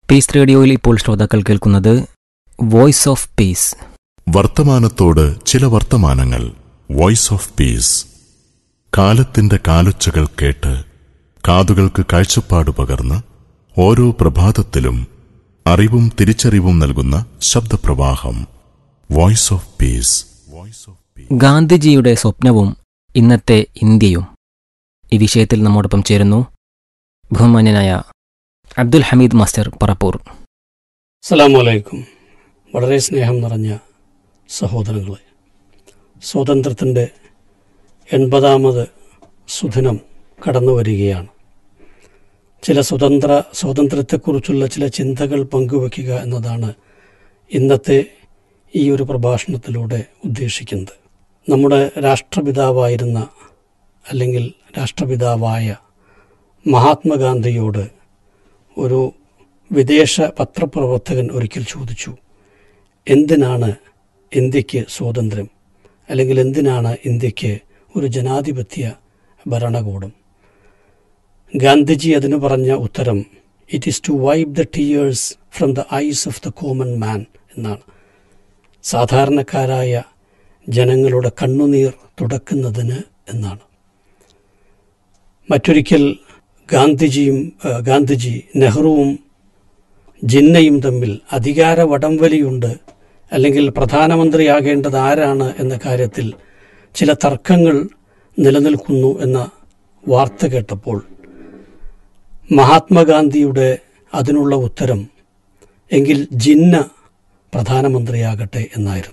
piece റേഡിയോയിൽ ഇപ്പോൾ ശ്രോതാക്കൾ കേൾക്കുന്നത് വോയിസ് ഓഫ് പീസ് വർത്തമാനത്തോട് ചില വർത്തമാനങ്ങൾ വോയിസ് ഓഫ് പീസ് കാലത്തിന്റെ കാലൊച്ചകൾ കേട്ട് കാതുകൾക്ക് കാഴ്ചപ്പാട് പകർന്ന് ഓരോ പ്രഭാതത്തിലും അറിവും തിരിച്ചറിവും നൽകുന്ന ശബ്ദപ്രവാഹം voice of peace voice of peace ഗാന്ധിജിയുടെ സ്വപ്നവും ഇന്നത്തെ ഇന്ത്യയും ഈ വിഷയത്തിൽ നമ്മോടൊപ്പം ചേരുന്നു ബഹുമാന്യനായ അബ്ദുൽ ഹമീദ് മാസ്റ്റർ പറപ്പൂർ അസ്സലാമലൈക്കും വളരെ സ്നേഹം നിറഞ്ഞ സഹോദരങ്ങളെ സ്വാതന്ത്ര്യത്തിൻ്റെ എൺപതാമത് സുദിനം കടന്നു വരികയാണ് ചില സ്വതന്ത്ര സ്വാതന്ത്ര്യത്തെക്കുറിച്ചുള്ള ചില ചിന്തകൾ പങ്കുവയ്ക്കുക എന്നതാണ് ഇന്നത്തെ ഈ ഒരു പ്രഭാഷണത്തിലൂടെ ഉദ്ദേശിക്കുന്നത് നമ്മുടെ രാഷ്ട്രപിതാവായിരുന്ന അല്ലെങ്കിൽ രാഷ്ട്രപിതാവായ മഹാത്മാഗാന്ധിയോട് ഒരു വിദേശ പത്രപ്രവർത്തകൻ ഒരിക്കൽ ചോദിച്ചു എന്തിനാണ് ഇന്ത്യക്ക് സ്വാതന്ത്ര്യം അല്ലെങ്കിൽ എന്തിനാണ് ഇന്ത്യക്ക് ഒരു ജനാധിപത്യ ഭരണകൂടം ഗാന്ധിജി അതിന് പറഞ്ഞ ഉത്തരം it is to wipe the tears from the eyes of the common man എന്നാണ് സാധാരണക്കാരായ ജനങ്ങളുടെ കണ്ണുനീർ തുടക്കുന്നതിന് എന്നാണ് മറ്റൊരിക്കൽ ഗാന്ധിജിയും ആ, ഗാന്ധിജി നെഹ്റുവും ജിന്നയും തമ്മിൽ അധികാര വടംവലിയുണ്ട് അല്ലെങ്കിൽ പ്രധാനമന്ത്രിയാകേണ്ടത് ആരാണ് എന്ന കാര്യത്തിൽ ചില തർക്കങ്ങൾ നിലനിൽക്കുന്നു എന്ന വാർത്ത കേട്ടപ്പോൾ മഹാത്മാഗാന്ധിയുടെ അതിനുള്ള ഉത്തരം എങ്കിൽ ജിന്ന പ്രധാനമന്ത്രിയാകട്ടെ എന്നായിരുന്നു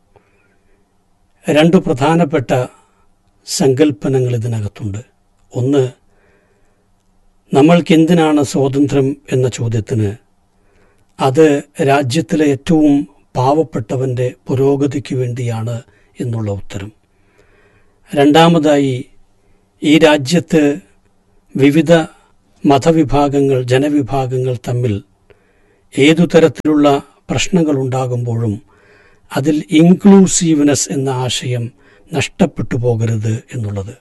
രണ്ട് പ്രധാനപ്പെട്ട സങ്കല്പനങ്ങൾ ഇതിനകത്തുണ്ട് ഒന്ന് നമ്മൾക്കെന്തിനാണ് സ്വാതന്ത്ര്യം എന്ന ചോദ്യത്തിന് അത് രാജ്യത്തിലെ ഏറ്റവും പാവപ്പെട്ടവൻ്റെ പുരോഗതിക്ക് വേണ്ടിയാണ് എന്നുള്ള ഉത്തരം രണ്ടാമതായി ഈ രാജ്യത്ത് വിവിധ മതവിഭാഗങ്ങൾ ജനവിഭാഗങ്ങൾ തമ്മിൽ ഏതു തരത്തിലുള്ള പ്രശ്നങ്ങൾ ഉണ്ടാകുമ്പോഴും അതിൽ ഇൻക്ലൂസീവ്നെസ് എന്ന ആശയം നഷ്ടപ്പെട്ടു പോകരുത് എന്നുള്ളത്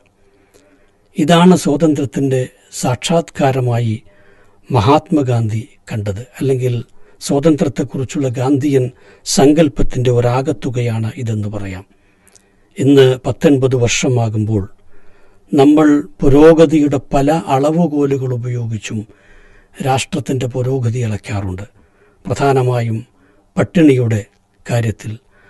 ഇതാണ് സ്വാതന്ത്ര്യത്തിൻ്റെ സാക്ഷാത്കാരമായി മഹാത്മാഗാന്ധി കണ്ടത് അല്ലെങ്കിൽ സ്വാതന്ത്ര്യത്തെക്കുറിച്ചുള്ള ഗാന്ധിയൻ സങ്കല്പത്തിൻ്റെ ഒരാകത്തുകയാണ് ഇതെന്ന് പറയാം ഇന്ന് പത്തൊൻപത് വർഷമാകുമ്പോൾ നമ്മൾ പുരോഗതിയുടെ പല അളവുകോലുകൾ ഉപയോഗിച്ചും രാഷ്ട്രത്തിൻ്റെ പുരോഗതി അളക്കാറുണ്ട് പ്രധാനമായും പട്ടിണിയുടെ കാര്യത്തിൽ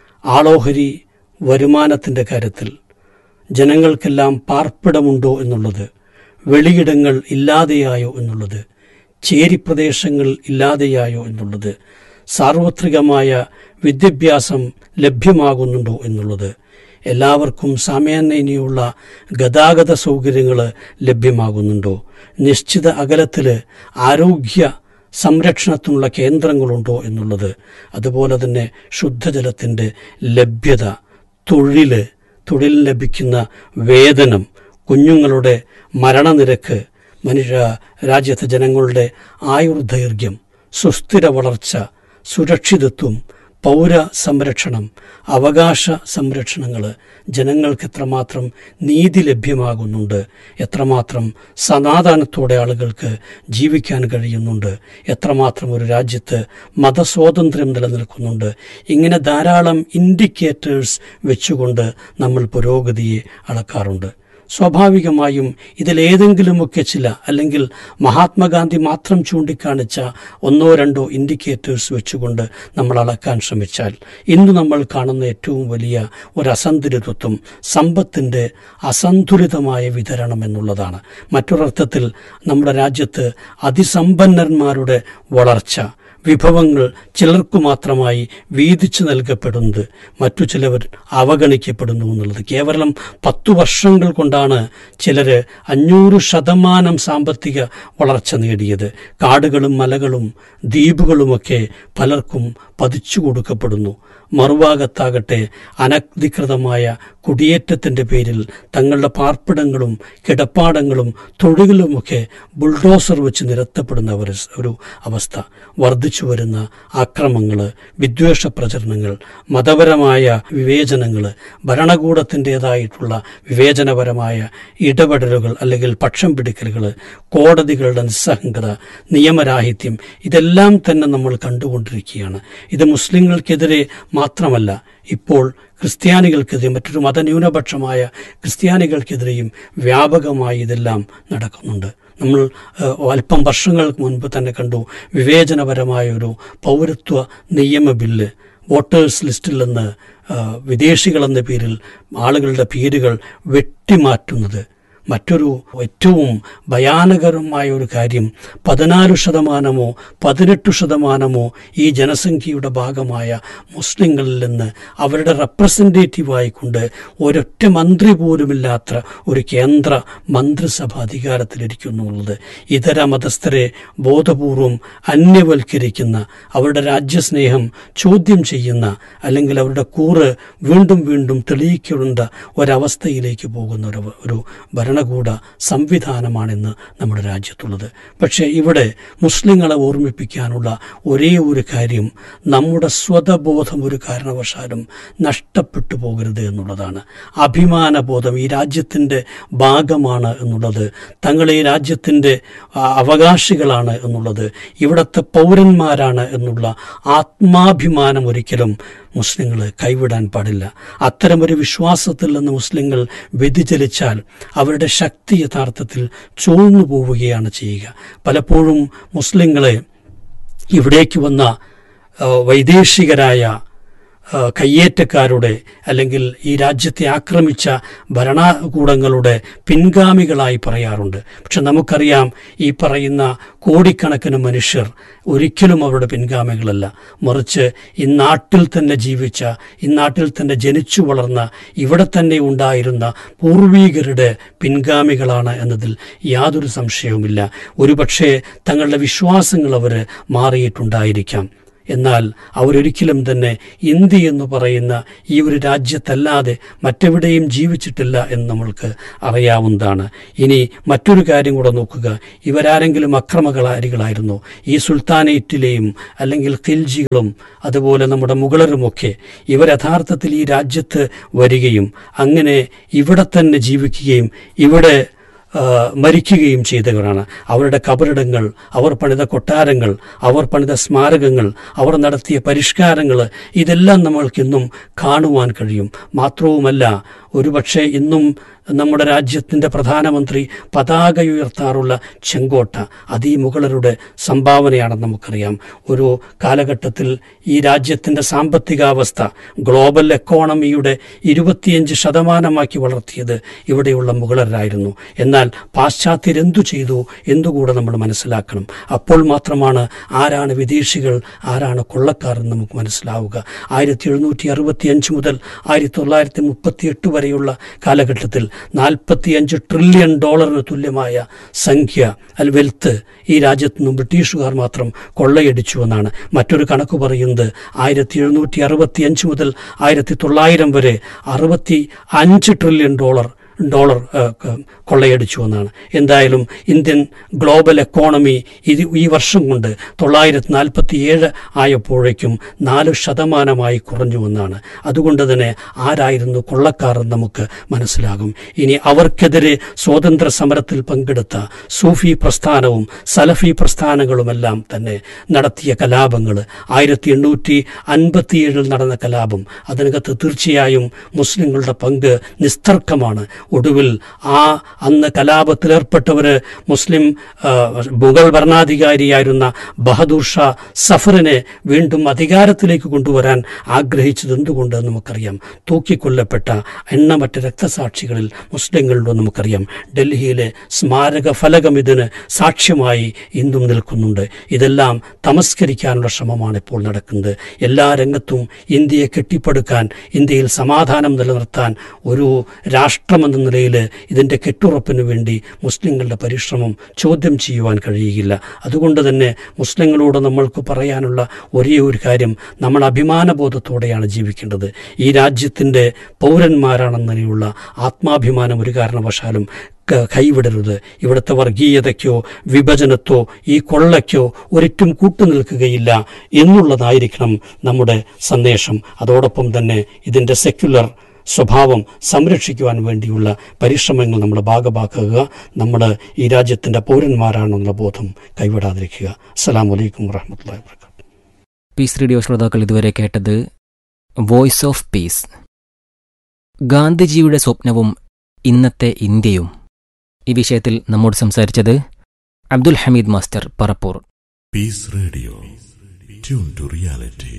ആളോഹരി വരുമാനത്തിൻ്റെ കാര്യത്തിൽ ജനങ്ങൾക്കെല്ലാം പാർപ്പിടമുണ്ടോ എന്നുള്ളത് വെളിയിടങ്ങൾ ഇല്ലാതെയായോ എന്നുള്ളത് ചേരിപ്രദേശങ്ങൾ ഇല്ലാതെയായോ എന്നുള്ളത് സാർവത്രികമായ വിദ്യാഭ്യാസം ലഭ്യമാകുന്നുണ്ടോ എന്നുള്ളത് എല്ലാവർക്കും സാമാന്യനിയുള്ള ഗതാഗത സൗകര്യങ്ങൾ ലഭ്യമാകുന്നുണ്ടോ നിശ്ചിത അകലത്തിൽ ആരോഗ്യ സംരക്ഷണത്തിനുള്ള കേന്ദ്രങ്ങളുണ്ടോ എന്നുള്ളത് അതുപോലെ തന്നെ ശുദ്ധജലത്തിൻ്റെ ലഭ്യത തൊഴിൽ തൊഴിൽ ലഭിക്കുന്ന വേതനം കുഞ്ഞുങ്ങളുടെ മരണനിരക്ക് മനുഷ്യ രാജ്യത്തെ ജനങ്ങളുടെ ആയുർദൈർഘ്യം സുസ്ഥിര വളർച്ച സുരക്ഷിതത്വം പൗര സംരക്ഷണം അവകാശ സംരക്ഷണങ്ങൾ ജനങ്ങൾക്ക് എത്രമാത്രം നീതി ലഭ്യമാകുന്നുണ്ട് എത്രമാത്രം സമാധാനത്തോടെ ആളുകൾക്ക് ജീവിക്കാൻ കഴിയുന്നുണ്ട് എത്രമാത്രം ഒരു രാജ്യത്ത് മതസ്വാതന്ത്ര്യം നിലനിൽക്കുന്നുണ്ട് ഇങ്ങനെ ധാരാളം ഇൻഡിക്കേറ്റേഴ്സ് വെച്ചുകൊണ്ട് നമ്മൾ പുരോഗതിയെ അളക്കാറുണ്ട് സ്വാഭാവികമായും ഇതിലേതെങ്കിലുമൊക്കെ ചില അല്ലെങ്കിൽ മഹാത്മാഗാന്ധി മാത്രം ചൂണ്ടിക്കാണിച്ച ഒന്നോ രണ്ടോ ഇൻഡിക്കേറ്റേഴ്സ് വെച്ചുകൊണ്ട് നമ്മൾ അളക്കാൻ ശ്രമിച്ചാൽ ഇന്ന് നമ്മൾ കാണുന്ന ഏറ്റവും വലിയ ഒരു അസന്തുലിതത്വം സമ്പത്തിൻ്റെ അസന്തുലിതമായ വിതരണം എന്നുള്ളതാണ് മറ്റൊരർത്ഥത്തിൽ നമ്മുടെ രാജ്യത്ത് അതിസമ്പന്നന്മാരുടെ വളർച്ച വിഭവങ്ങൾ ചിലർക്കു മാത്രമായി വീതിച്ചു നൽകപ്പെടുന്നത് മറ്റു ചിലവർ അവഗണിക്കപ്പെടുന്നു എന്നുള്ളത് കേവലം പത്തു വർഷങ്ങൾ കൊണ്ടാണ് ചിലർ അഞ്ഞൂറ് ശതമാനം സാമ്പത്തിക വളർച്ച നേടിയത് കാടുകളും മലകളും ദ്വീപുകളുമൊക്കെ പലർക്കും പതിച്ചു കൊടുക്കപ്പെടുന്നു മറുഭാഗത്താകട്ടെ അനധികൃതമായ കുടിയേറ്റത്തിൻ്റെ പേരിൽ തങ്ങളുടെ പാർപ്പിടങ്ങളും കിടപ്പാടങ്ങളും തൊഴിലുമൊക്കെ ബുൾഡോസർ വെച്ച് നിരത്തപ്പെടുന്ന ഒരു ഒരു അവസ്ഥ വർദ്ധിച്ചു വർദ്ധിച്ചു വരുന്ന ആക്രമങ്ങൾ വിദ്വേഷ പ്രചരണങ്ങൾ മതപരമായ വിവേചനങ്ങൾ ഭരണകൂടത്തിൻ്റേതായിട്ടുള്ള വിവേചനപരമായ ഇടപെടലുകൾ അല്ലെങ്കിൽ പക്ഷം പിടിക്കലുകൾ കോടതികളുടെ നിസ്സംഗത നിയമരാഹിത്യം ഇതെല്ലാം തന്നെ നമ്മൾ കണ്ടുകൊണ്ടിരിക്കുകയാണ് ഇത് മുസ്ലിങ്ങൾക്കെതിരെ മാത്രമല്ല ഇപ്പോൾ ക്രിസ്ത്യാനികൾക്കെതിരെ മറ്റൊരു മതന്യൂനപക്ഷമായ ക്രിസ്ത്യാനികൾക്കെതിരെയും വ്യാപകമായി ഇതെല്ലാം നടക്കുന്നുണ്ട് നമ്മൾ ഏഹ്, അല്പം വർഷങ്ങൾക്ക് മുൻപ് തന്നെ കണ്ടു വിവേചനപരമായ ഒരു പൗരത്വ നിയമ ബില്ല് വോട്ടേഴ്സ് ലിസ്റ്റിൽ നിന്ന് ഏഹ്, വിദേശികളെന്ന പേരിൽ ആളുകളുടെ പേരുകൾ വെട്ടിമാറ്റുന്നത് മറ്റൊരു ഏറ്റവും ഭയാനകരമായ ഒരു കാര്യം പതിനാല് ശതമാനമോ പതിനെട്ട് ശതമാനമോ ഈ ജനസംഖ്യയുടെ ഭാഗമായ മുസ്ലിങ്ങളിൽ നിന്ന് അവരുടെ റെപ്രസെൻറ്റേറ്റീവായിക്കൊണ്ട് ഒരൊറ്റ മന്ത്രി പോലുമില്ലാത്ത ഒരു കേന്ദ്ര മന്ത്രിസഭ അധികാരത്തിലിരിക്കുന്നു എന്നുള്ളത് ഇതര മതസ്ഥരെ ബോധപൂർവം അന്യവൽക്കരിക്കുന്ന അവരുടെ രാജ്യസ്നേഹം ചോദ്യം ചെയ്യുന്ന അല്ലെങ്കിൽ അവരുടെ കൂറ് വീണ്ടും വീണ്ടും തെളിയിക്കേണ്ട ഒരവസ്ഥയിലേക്ക് പോകുന്ന ഒരു ഒരു ഭരണകൂട സംവിധാനമാണിന്ന് നമ്മുടെ രാജ്യത്തുള്ളത് പക്ഷേ ഇവിടെ മുസ്ലിങ്ങളെ ഓർമ്മിപ്പിക്കാനുള്ള ഒരേ ഒരു കാര്യം നമ്മുടെ സ്വതബോധം ഒരു കാരണവശാലും നഷ്ടപ്പെട്ടു പോകരുത് എന്നുള്ളതാണ് അഭിമാനബോധം ഈ രാജ്യത്തിൻ്റെ ഭാഗമാണ് എന്നുള്ളത് തങ്ങൾ ഈ രാജ്യത്തിൻ്റെ ആ, അവകാശികളാണ് എന്നുള്ളത് ഇവിടുത്തെ പൗരന്മാരാണ് എന്നുള്ള ആത്മാഭിമാനം ഒരിക്കലും മുസ്ലിങ്ങൾ കൈവിടാൻ പാടില്ല അത്തരമൊരു വിശ്വാസത്തിൽ നിന്ന് മുസ്ലിങ്ങൾ വ്യതിചലിച്ചാൽ അവരുടെ ശക്തി യഥാർത്ഥത്തിൽ ചോർന്നു പോവുകയാണ് ചെയ്യുക പലപ്പോഴും മുസ്ലിങ്ങളെ ഇവിടേക്ക് വന്ന ആ, വൈദേശികരായ ആ, കയ്യേറ്റക്കാരുടെ അല്ലെങ്കിൽ ഈ രാജ്യത്തെ ആക്രമിച്ച ഭരണകൂടങ്ങളുടെ പിൻഗാമികളായി പറയാറുണ്ട് പക്ഷെ നമുക്കറിയാം ഈ പറയുന്ന കോടിക്കണക്കിന് മനുഷ്യർ ഒരിക്കലും അവരുടെ പിൻഗാമികളല്ല മറിച്ച് ഈ നാട്ടിൽ തന്നെ ജീവിച്ച ഈ നാട്ടിൽ തന്നെ ജനിച്ചു വളർന്ന ഇവിടെ തന്നെ ഉണ്ടായിരുന്ന പൂർവീകരുടെ പിൻഗാമികളാണ് എന്നതിൽ യാതൊരു സംശയവുമില്ല ഒരുപക്ഷെ തങ്ങളുടെ വിശ്വാസങ്ങൾ അവർ മാറിയിട്ടുണ്ടായിരിക്കാം എന്നാൽ അവരൊരിക്കലും തന്നെ ഇന്ത്യ എന്ന് പറയുന്ന ഈ ഒരു രാജ്യത്തല്ലാതെ മറ്റെവിടെയും ജീവിച്ചിട്ടില്ല എന്ന് നമ്മൾക്ക് അറിയാവുന്നതാണ് ഇനി മറ്റൊരു കാര്യം കൂടെ നോക്കുക ഇവരാരെങ്കിലും അക്രമകാരികളായിരുന്നു ഈ സുൽത്താനേറ്റിലെയും അല്ലെങ്കിൽ ഖിൽജികളും അതുപോലെ നമ്മുടെ മുഗളരുമൊക്കെ ഇവർ യഥാർത്ഥത്തിൽ ഈ രാജ്യത്ത് വരികയും അങ്ങനെ ഇവിടെ തന്നെ ജീവിക്കുകയും ഇവിടെ ആ, മരിക്കുകയും ചെയ്തവരാണ് അവരുടെ കബറിടങ്ങൾ അവർ പണിത കൊട്ടാരങ്ങൾ അവർ പണിത സ്മാരകങ്ങൾ അവർ നടത്തിയ പരിഷ്കാരങ്ങൾ ഇതെല്ലാം നമ്മൾക്കിന്നും കാണുവാൻ കഴിയും മാത്രവുമല്ല ഒരുപക്ഷെ ഇന്നും നമ്മുടെ രാജ്യത്തിൻ്റെ പ്രധാനമന്ത്രി പതാക ഉയർത്താറുള്ള ചെങ്കോട്ട അത് ഈ മുഗളരുടെ സംഭാവനയാണെന്ന് നമുക്കറിയാം ഒരു കാലഘട്ടത്തിൽ ഈ രാജ്യത്തിൻ്റെ സാമ്പത്തികാവസ്ഥ ഗ്ലോബൽ എക്കോണമിയുടെ ഇരുപത്തിയഞ്ച് ശതമാനമാക്കി വളർത്തിയത് ഇവിടെയുള്ള മുഗളരായിരുന്നു എന്നാൽ പാശ്ചാത്യരെന്തു ചെയ്തു എന്നുകൂടെ നമ്മൾ മനസ്സിലാക്കണം അപ്പോൾ മാത്രമാണ് ആരാണ് വിദേശികൾ ആരാണ് കൊള്ളക്കാർ എന്ന് നമുക്ക് മനസ്സിലാവുക ആയിരത്തി എഴുന്നൂറ്റി അറുപത്തി അഞ്ച് മുതൽ ആയിരത്തി തൊള്ളായിരത്തി മുപ്പത്തി എട്ട് വരെയുള്ള കാലഘട്ടത്തിൽ നാൽപ്പത്തിയഞ്ച് ട്രില്യൺ ഡോളറിന് തുല്യമായ സംഖ്യ അൽ വെൽത്ത് ഈ രാജ്യത്ത് നിന്നും ബ്രിട്ടീഷുകാർ മാത്രം കൊള്ളയടിച്ചു എന്നാണ് മറ്റൊരു കണക്ക് പറയുന്നത് ആയിരത്തി എഴുന്നൂറ്റി അറുപത്തി അഞ്ച് മുതൽ ആയിരത്തി തൊള്ളായിരം വരെ അറുപത്തി അഞ്ച് ട്രില്യൺ ഡോളർ ഡോളർ ആ, ക- കൊള്ളയടിച്ചു എന്നാണ് എന്തായാലും ഇന്ത്യൻ ഗ്ലോബൽ എക്കോണമി ഇത് ഈ വർഷം കൊണ്ട് തൊള്ളായിരത്തി നാൽപ്പത്തി ഏഴ് ആയപ്പോഴേക്കും നാല് ശതമാനമായി കുറഞ്ഞു എന്നാണ് അതുകൊണ്ട് തന്നെ ആരായിരുന്നു കൊള്ളക്കാർ എന്ന് നമുക്ക് മനസ്സിലാകും ഇനി അവർക്കെതിരെ സ്വാതന്ത്ര്യ സമരത്തിൽ പങ്കെടുത്ത സൂഫി പ്രസ്ഥാനവും സലഫി പ്രസ്ഥാനങ്ങളുമെല്ലാം തന്നെ നടത്തിയ കലാപങ്ങൾ ആയിരത്തി എണ്ണൂറ്റി അൻപത്തിയേഴിൽ നടന്ന കലാപം അതിനകത്ത് തീർച്ചയായും മുസ്ലിങ്ങളുടെ പങ്ക് നിസ്തർക്കമാണ് ഒടുവിൽ ആ അന്ന് കലാപത്തിലേർപ്പെട്ടവര് മുസ്ലിം ആ, മുഗൾ ഭരണാധികാരിയായിരുന്ന ബഹദൂർ ഷാ സഫറിനെ വീണ്ടും അധികാരത്തിലേക്ക് കൊണ്ടുവരാൻ ആഗ്രഹിച്ചത് എന്തുകൊണ്ട് എന്ന് നമുക്കറിയാം തൂക്കിക്കൊല്ലപ്പെട്ട എണ്ണമറ്റ രക്തസാക്ഷികളിൽ മുസ്ലിങ്ങളുടെ നമുക്കറിയാം ഡൽഹിയിലെ സ്മാരക ഫലകം ഇതിന് സാക്ഷ്യമായി ഇന്നും നിൽക്കുന്നുണ്ട് ഇതെല്ലാം തമസ്കരിക്കാനുള്ള ശ്രമമാണ് ഇപ്പോൾ നടക്കുന്നത് എല്ലാ രംഗത്തും ഇന്ത്യയെ കെട്ടിപ്പടുക്കാൻ ഇന്ത്യയിൽ സമാധാനം നിലനിർത്താൻ ഒരു രാഷ്ട്രമെന്ന നിലയിൽ ഇതിൻ്റെ കെട്ടുറപ്പിന് വേണ്ടി മുസ്ലിങ്ങളുടെ പരിശ്രമം ചോദ്യം ചെയ്യുവാൻ കഴിയുകയില്ല അതുകൊണ്ട് തന്നെ മുസ്ലിങ്ങളോട് നമ്മൾക്ക് പറയാനുള്ള ഒരേ ഒരു കാര്യം നമ്മൾ അഭിമാനബോധത്തോടെയാണ് ജീവിക്കേണ്ടത് ഈ രാജ്യത്തിൻ്റെ പൗരന്മാരാണെന്നതിനുള്ള ആത്മാഭിമാനം ഒരു കാരണവശാലും ക- കൈവിടരുത് ഇവിടുത്തെ വർഗീയതയ്ക്കോ വിഭജനത്തോ ഈ കൊള്ളയ്ക്കോ ഒരിറ്റും കൂട്ടുനിൽക്കുകയില്ല എന്നുള്ളതായിരിക്കണം നമ്മുടെ സന്ദേശം അതോടൊപ്പം തന്നെ ഇതിൻ്റെ സെക്യുലർ സ്വഭാവം സംരക്ഷിക്കുവാൻ വേണ്ടിയുള്ള പരിശ്രമങ്ങൾ നമ്മൾ ഭാഗമാക്കുക നമ്മൾ ഈ രാജ്യത്തിൻ്റെ പൗരന്മാരാണെന്നുള്ള ബോധം കൈവിടാതിരിക്കുക അസ്സലാം വലൈക്കും വാഹമത്തല്ലാ വാബർക്കാത്തു പീസ് റേഡിയോ ശ്രോതാക്കൾ ഇതുവരെ കേട്ടത് വോയിസ് ഓഫ് പീസ് ഗാന്ധിജിയുടെ സ്വപ്നവും ഇന്നത്തെ ഇന്ത്യയും ഈ വിഷയത്തിൽ നമ്മോട് സംസാരിച്ചത് Abdul Hameed master Parappur peace radio tune to reality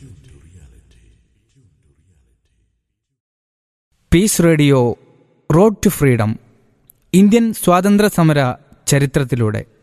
peace radio road to freedom Indian സ്വാതന്ത്ര്യ സമര ചരിത്രത്തിലൂടെ